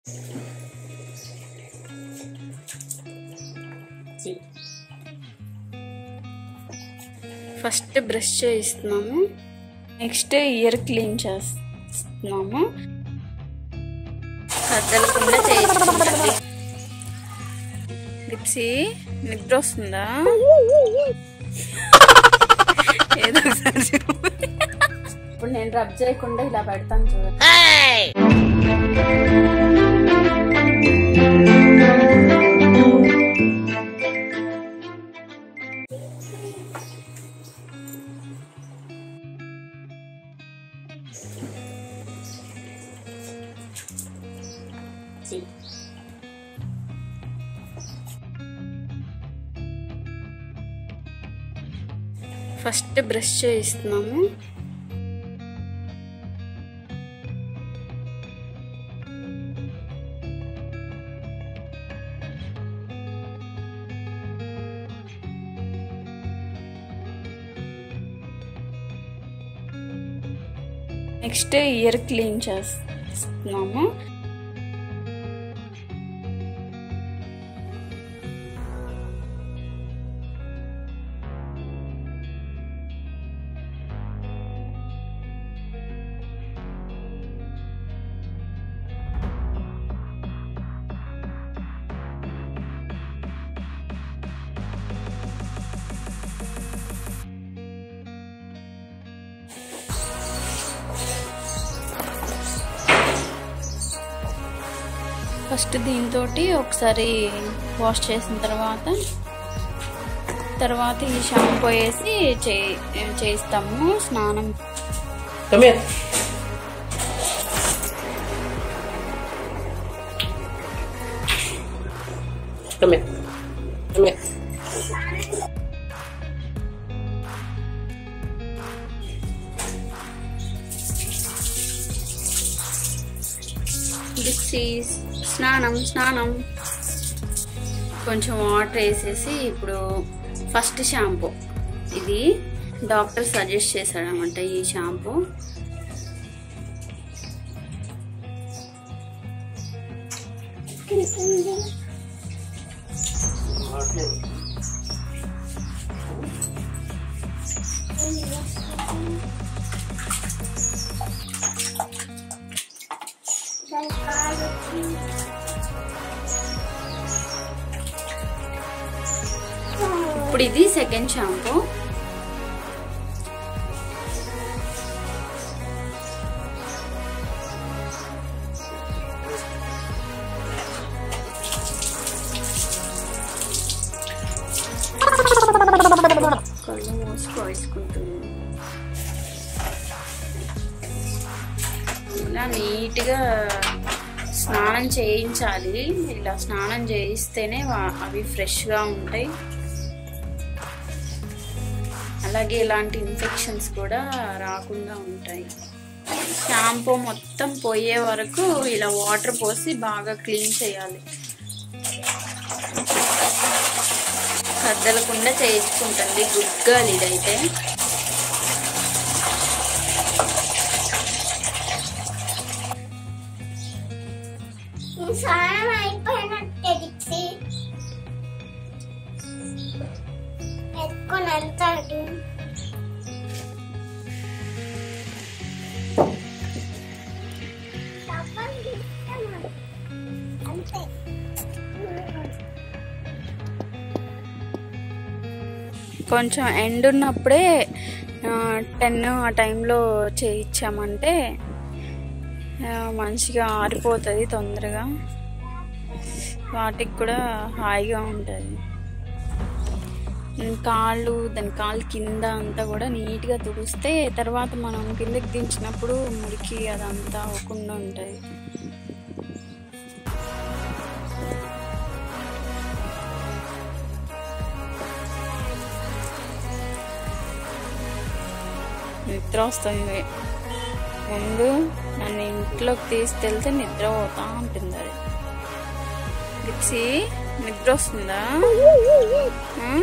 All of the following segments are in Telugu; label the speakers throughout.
Speaker 1: ఫస్ట్ బ్రష్ చేయిస్తున్నాము నెక్స్ట్ ఇయర్ క్లీన్ చేస్తున్నాము కదలకుండా చేయించుకుంటుంది లిప్సీ నిద్ర వస్తుందా ఏదో ఒకసారి చెప్పు. ఇప్పుడు నేను రబ్ చేయకుండా ఇలా పెడతాను చూడండి ఫస్ట్ బ్రష్ చేయిస్తున్నాము నెక్స్ట్ ఇయర్ క్లీన్ చేస్తున్నాము ఫస్ట్ దీంతో ఒకసారి వాష్ చేసిన తర్వాత తర్వాత ఈ షాంపూ వేసి చే- చేస్తాము స్నానం
Speaker 2: Come here. Come here. Come here.
Speaker 1: This is స్నానం స్నానం కొంచెం వాటర్ వేసేసి ఇప్పుడు ఫస్ట్ షాంపూ ఇది డాక్టర్ సజెస్ట్ చేశాడనమాట ఈ షాంపూ ఇప్పుడు ఇది సెకండ్ షాంపూ కళ్ళు మూసుకు వేసుకుంటుంది ఇలా నీట్గా స్నానం చేయించాలి ఇలా స్నానం చేయిస్తేనే వా- అవి ఫ్రెష్గా ఉంటాయి అలాగే ఇలాంటి ఇన్ఫెక్షన్స్ కూడా రాకుండా ఉంటాయి షాంపూ మొత్తం పోయే వరకు ఇలా వాటర్ పోసి బాగా క్లీన్ చేయాలి కదలకుండా చేయించుకుంటుంది గుడ్గాలి ఇదైతే
Speaker 3: స్నానం అయిపోయినట్టే దిక్సి ఎత్తుకొని వెళ్తాడు అంతే
Speaker 1: కొంచెం ఎండ్ ఉన్నప్పుడే టెన్ ఆ టైంలో చేయించామంటే ఆ, మంచిగా ఆరిపోతుంది తొందరగా వాటికి కూడా హాయిగా ఉంటుంది కాళ్ళు దాని కాళ్ళు కింద అంతా కూడా నీట్గా తుడిస్తే తర్వాత మనం కిందకి దించినప్పుడు మురికి అదంతా అవ్వకుండా ఉంటుంది నిద్ర వస్తుంది ముందు నన్ను ఇంట్లోకి తీసుకెళ్తే నిద్ర పోతా ఉంటుంది అది లిప్సీ నిద్ర వస్తుందా ఆ?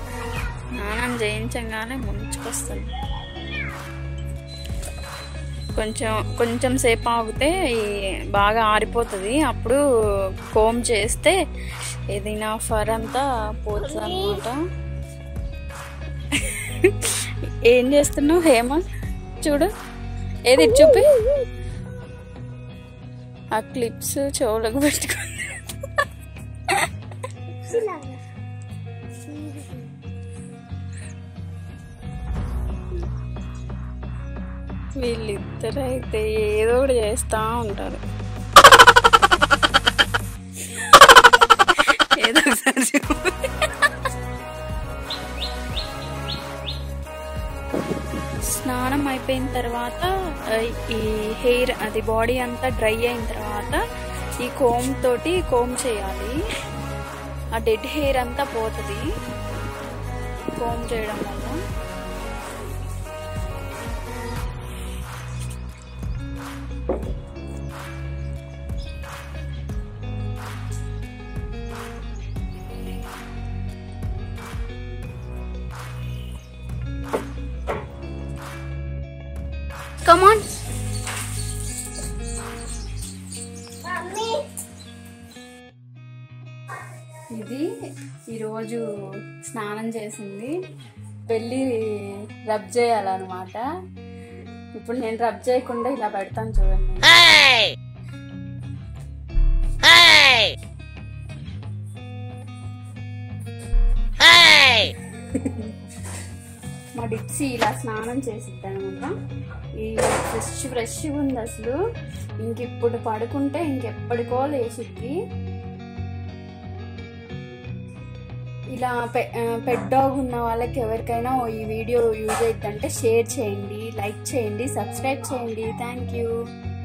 Speaker 1: స్నానం చేయించంగానే ముంచుకొస్తుంది కొంచెం కొంచెం సేపు ఆగితే ఈ బాగా ఆరిపోతుంది అప్పుడు కోమ్ చేస్తే ఏదైనా ఫర్ అంతా పోతుంది అనమాట ఏం చేస్తున్నావు హేమంత్ చూడు ఏది ఇటు చూపి ఆ క్లిప్స్ చెవులకు పెట్టుకుంది వీళ్ళిద్దరు అయితే ఏదో ఒకటి చేస్తా ఉంటారు ఏదో ఒకసారి చెప్పు. స్నానం అయిపోయిన తర్వాత ఆ, ఈ హెయిర్ అది బాడీ అంతా డ్రై అయిన తర్వాత ఈ కోమ్ తోటి కోమ్ చేయాలి ఆ డెడ్ హెయిర్ అంతా పోతుంది కోమ్ చేయడం వల్ల కమాన్
Speaker 3: మమ్మీ
Speaker 1: ఇది ఈరోజు స్నానం చేసింది వెళ్ళి రబ్ చేయాలన్నమాట ఇప్పుడు నేను రబ్ చేయకుండా ఇలా పెడతాను చూడండి మా డిక్సీ ఇలా స్నానం చేసిద్ది అనమాట ఈ ఫ్రెష్ ఫ్రెష్గా ఉంది అసలు ఇంక ఇప్పుడు పడుకుంటే ఇంకెప్పటికో లేచిద్ది ఇలా పె పెట్ డాగ్ ఉన్న వాళ్ళకి ఎవరికైనా ఈ వీడియో యూజ్ అవుతుందంటే షేర్ చేయండి లైక్ చేయండి సబ్స్క్రైబ్ చేయండి థ్యాంక్ యూ